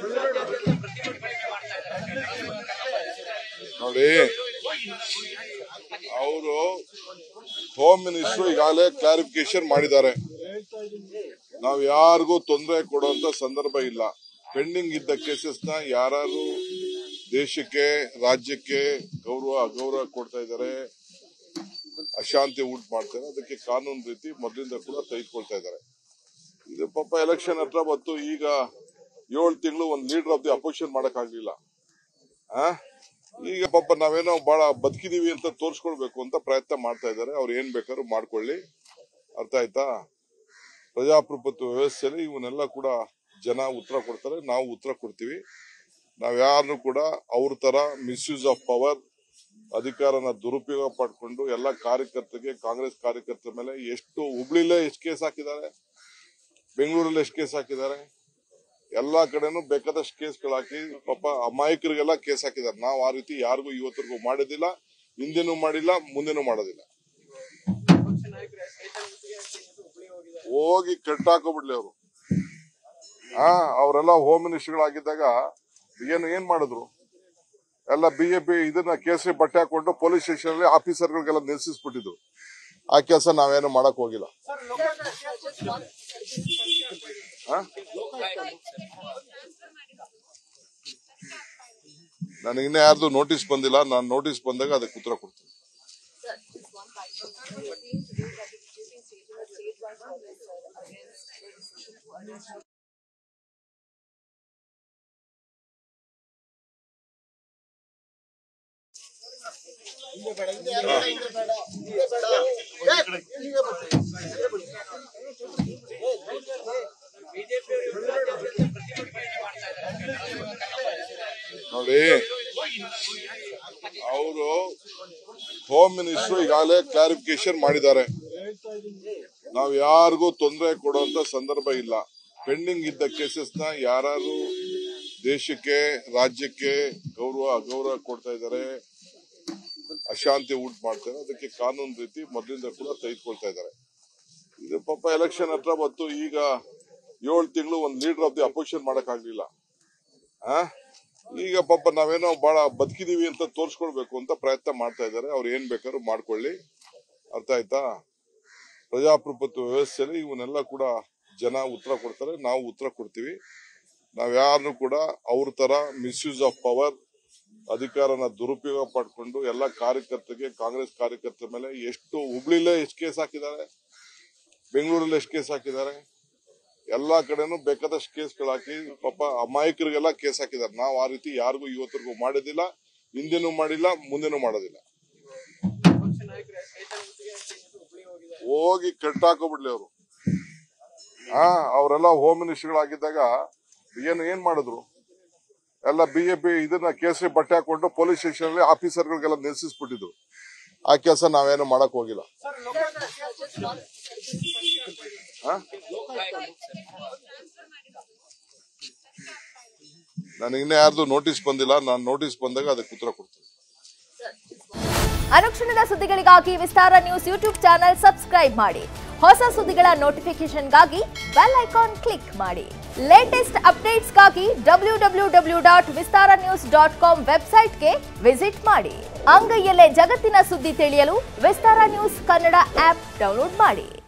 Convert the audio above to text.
ನೋಡಿ ಅವರು home minister ಈಗಾಗಲೇ ಕ್ಲಾರಿಫಿಕೇಶನ್ ಮಾಡಿದ್ದಾರೆ ನಾವು ಯಾರಿಗೂ ತೊಂದರೆ ಕೊಡುವಂತ ಸಂದರ್ಭ ಇಲ್ಲ ಪೆಂಡಿಂಗ್ ಇದ್ದ ಕೇಸಸ್ ನ ಯಾರು ದೇಶಕ್ಕೆ ರಾಜ್ಯಕ್ಕೆ ಗೌರವ ಅಗೌರವ ಕೊಡ್ತಾ ಇದ್ದಾರೆ ಅಶಾಂತಿ ಉಂಟು ಮಾಡ್ತಾರೆ ಅದಕ್ಕೆ ಕಾನೂನು ರೀತಿ ಮೊದಲಿಂದ ಕೂಡ ತೆಗೆದುಕೊಳ್ತಾ ಇದ್ದಾರೆ ಇದು ಪಾಪ ಎಲೆಕ್ಷನ್ ಹತ್ರ ಬಂತು ಈಗ ಏಳು ತಿಂಗಳು ಒಂದು ಲೀಡರ್ ಆಫ್ ದಿ ಅಪೋಸಿಷನ್ ಮಾಡಕ್ ಆಗ್ಲಿಲ್ಲ ಆ? ಈಗ ಪಾಪ ನಾವೇನೋ ಬಹಳ ಬದುಕಿದೀವಿ ಅಂತ ತೋರ್ಸ್ಕೊಳ್ಬೇಕು ಅಂತ ಪ್ರಯತ್ನ ಮಾಡ್ತಾ ಇದ್ದಾರೆ ಅವ್ರು ಏನ್ ಬೇಕಾದ್ರೂ ಮಾಡ್ಕೊಳ್ಳಿ ಅರ್ಥ ಆಯ್ತಾ ಪ್ರಜಾಪ್ರಭುತ್ವ ವ್ಯವಸ್ಥೆಯಲ್ಲಿ ಇವನ್ನೆಲ್ಲ ಕೂಡ ಜನ ಉತ್ತರ ಕೊಡ್ತಾರೆ ನಾವು ಉತ್ತರ ಕೊಡ್ತೀವಿ ನಾವ್ ಯಾರನ್ನು ಕೂಡ ಅವ್ರ ತರ ಮಿಸ್ಯೂಸ್ ಆಫ್ ಪವರ್ ಅಧಿಕಾರನ ದುರುಪಯೋಗ ಪಡ್ಕೊಂಡು ಎಲ್ಲ ಕಾರ್ಯಕರ್ತರಿಗೆ ಕಾಂಗ್ರೆಸ್ ಕಾರ್ಯಕರ್ತರ ಮೇಲೆ ಎಷ್ಟು ಹುಬ್ಳಿಲೇ ಎಷ್ಟು ಕೇಸ್ ಹಾಕಿದ್ದಾರೆ ಬೆಂಗಳೂರಲ್ಲಿ ಎಷ್ಟು ಕೇಸ್ ಹಾಕಿದ್ದಾರೆ ಎಲ್ಲಾ ಕಡೆನೂ ಬೇಕಾದಷ್ಟು ಕೇಸ್ಗಳು ಹಾಕಿ ಪಾಪ ಅಮಾಯಕರಿಗೆಲ್ಲ ಕೇಸ್ ಹಾಕಿದ್ದಾರೆ ನಾವು ಆ ರೀತಿ ಯಾರಿಗೂ ಇವತ್ತಿಗೂ ಮಾಡಿದಿಲ್ಲ ಹಿಂದೆನೂ ಮಾಡಿಲ್ಲ ಮುಂದೆನೂ ಮಾಡೋದಿಲ್ಲ ಹೋಗಿ ಕಟ್ಟಾಕೋಬಿಡ್ಲಿ ಅವರು ಆ ಅವರೆಲ್ಲ ಹೋಮ್ ಮಿನಿಸ್ಟರ್ಗಳಾಗಿದ್ದಾಗ ಏನು ಏನ್ ಮಾಡಿದ್ರು ಎಲ್ಲ ಬಿಜೆಪಿ ಇದನ್ನ ಕೇಸರಿ ಬಟ್ಟೆ ಹಾಕೊಂಡು ಪೊಲೀಸ್ ಸ್ಟೇಷನ್ ಅಲ್ಲಿ ಆಫೀಸರ್ಗಳಿಗೆಲ್ಲ ನಿಲ್ಸಿಸ್ಬಿಟ್ಟಿದ್ರು ಆ ಕೆಲಸ ನಾವೇನು ಮಾಡಕ್ ಹೋಗಿಲ್ಲ ಆ? ನನಗೆ ಇನ್ನೂ ಯಾರ್ದು ನೋಟಿಸ್ ಬಂದಿಲ್ಲ ನಾನು ನೋಟಿಸ್ ಬಂದಾಗ ಅದಕ್ಕೆ ಉತ್ತರ ಕೊಡ್ತೀನಿ Sir, just one final question. We're seeing today that the BJP is staging a statewide protest, sir, against the decision to arrest ನೋಡಿ ಅವರು ಹೋಮ್ ಮಿನಿಸ್ಟರ್ ಈಗಾಗಲೇ ಕ್ಲಾರಿಫಿಕೇಶನ್ ಮಾಡಿದ್ದಾರೆ ನಾವು ಯಾರಿಗೂ ತೊಂದರೆ ಕೊಡುವಂತ ಸಂದರ್ಭ ಇಲ್ಲ ಪೆಂಡಿಂಗ್ ಇದ್ದ ಕೇಸಸ್ ನ ಯಾರು ದೇಶಕ್ಕೆ ರಾಜ್ಯಕ್ಕೆ ಗೌರವ ಅಗೌರವ ಕೊಡ್ತಾ ಇದ್ದಾರೆ ಅಶಾಂತಿ ಉಂಟು ಮಾಡ್ತಾರೆ ಅದಕ್ಕೆ ಕಾನೂನು ರೀತಿ ಮೊದಲಿಂದ ಕೂಡ ತೆಗೆದುಕೊಳ್ತಾ ಇದ್ದಾರೆ ಇದು ಪಾಪ ಎಲೆಕ್ಷನ್ ಹತ್ರ ಬಂತು ಈಗ ಏಳು ತಿಂಗಳು ಒಂದು ಲೀಡರ್ ಆಫ್ ದಿ ಅಪೋಸಿಷನ್ ಮಾಡಕ್ ಆಗ್ಲಿಲ್ಲ ಆ? ಈಗ ಪಾಪ ನಾವೇನೋ ಬಹಳ ಬದುಕಿದೀವಿ ಅಂತ ತೋರ್ಸ್ಕೊಳ್ಬೇಕು ಅಂತ ಪ್ರಯತ್ನ ಮಾಡ್ತಾ ಇದ್ದಾರೆ ಅವ್ರು ಏನ್ ಬೇಕಾದ್ರೂ ಮಾಡ್ಕೊಳ್ಳಿ ಅರ್ಥ ಆಯ್ತಾ ಪ್ರಜಾಪ್ರಭುತ್ವ ವ್ಯವಸ್ಥೆಯಲ್ಲಿ ಇವನ್ನೆಲ್ಲ ಕೂಡ ಜನ ಉತ್ತರ ಕೊಡ್ತಾರೆ ನಾವು ಉತ್ತರ ಕೊಡ್ತೀವಿ ನಾವ್ ಯಾರನ್ನು ಕೂಡ ಅವ್ರ ತರ ಮಿಸ್ಯೂಸ್ ಆಫ್ ಪವರ್ ಅಧಿಕಾರನ ದುರುಪಯೋಗ ಪಡ್ಕೊಂಡು ಎಲ್ಲ ಕಾರ್ಯಕರ್ತರಿಗೆ ಕಾಂಗ್ರೆಸ್ ಕಾರ್ಯಕರ್ತರ ಮೇಲೆ ಎಷ್ಟು ಹುಬ್ಳಿಲೇ ಎಷ್ಟು ಕೇಸ್ ಹಾಕಿದ್ದಾರೆ ಬೆಂಗಳೂರಲ್ಲಿ ಎಷ್ಟು ಕೇಸ್ ಹಾಕಿದ್ದಾರೆ ಎಲ್ಲಾ ಕಡೆನೂ ಬೇಕಾದಷ್ಟು ಕೇಸ್ಗಳು ಹಾಕಿ ಪಾಪ ಅಮಾಯಕರಿಗೆಲ್ಲ ಕೇಸ್ ಹಾಕಿದ್ದಾರೆ ನಾವು ಆ ರೀತಿ ಯಾರಿಗೂ ಇವತ್ತಿಗೂ ಮಾಡಿದಿಲ್ಲ ಹಿಂದೆನೂ ಮಾಡಿಲ್ಲ ಮುಂದೆನೂ ಮಾಡೋದಿಲ್ಲ ಹೋಗಿ ಕಟ್ಟಾಕೋಬಿಡ್ಲಿ ಅವರು ಆ ಅವರೆಲ್ಲ ಹೋಮ್ ಮಿನಿಸ್ಟರ್ಗಳಾಗಿದ್ದಾಗ ಏನು ಏನ್ ಮಾಡಿದ್ರು ಎಲ್ಲ ಬಿಜೆಪಿ ಇದನ್ನ ಕೇಸರಿ ಬಟ್ಟೆ ಹಾಕೊಂಡು ಪೊಲೀಸ್ ಸ್ಟೇಷನ್ ಅಲ್ಲಿ ಆಫೀಸರ್ಗಳಿಗೆಲ್ಲ ನಿಲ್ಸಿಸ್ಬಿಟ್ಟಿದ್ರು ಆ ಕೆಲಸ ನಾವೇನು ಮಾಡಕ್ ಹೋಗಿಲ್ಲ ಆ? ನನಗೆ ಇನ್ನೂ ಯಾರ್ದು ನೋಟಿಸ್ ಬಂದಿಲ್ಲ ನಾನು ನೋಟಿಸ್ ಬಂದಾಗ ಅದಕ್ಕೆ ಉತ್ತರ ಕೊಡ್ತೀನಿ ಅನುಕ್ಷಣದ ಸುದ್ದಿಗಳಿಗಾಗಿ Vistara news YouTube channel subscribe ಮಾಡಿ ಹೊಸ ಸುದ್ದಿಗಳ ನೋಟಿಫಿಕೇಶನ್ಗಾಗಿ ಬೆಲ್ ಐಕಾನ್ ಕ್ಲಿಕ್ ಮಾಡಿ ಲೇಟೆಸ್ಟ್ ಅಪ್ಡೇಟ್ಸ್ಗಾಗಿ W W W dot Vistara news dot com ವೆಬ್ಸೈಟ್ಗೆ ವಿಸಿಟ್ ಮಾಡಿ ಅಂಗೈಯಲ್ಲೇ ಜಗತ್ತಿನ ಸುದ್ದಿ ತಿಳಿಯಲು Vistara news Kannada app download ಮಾಡಿ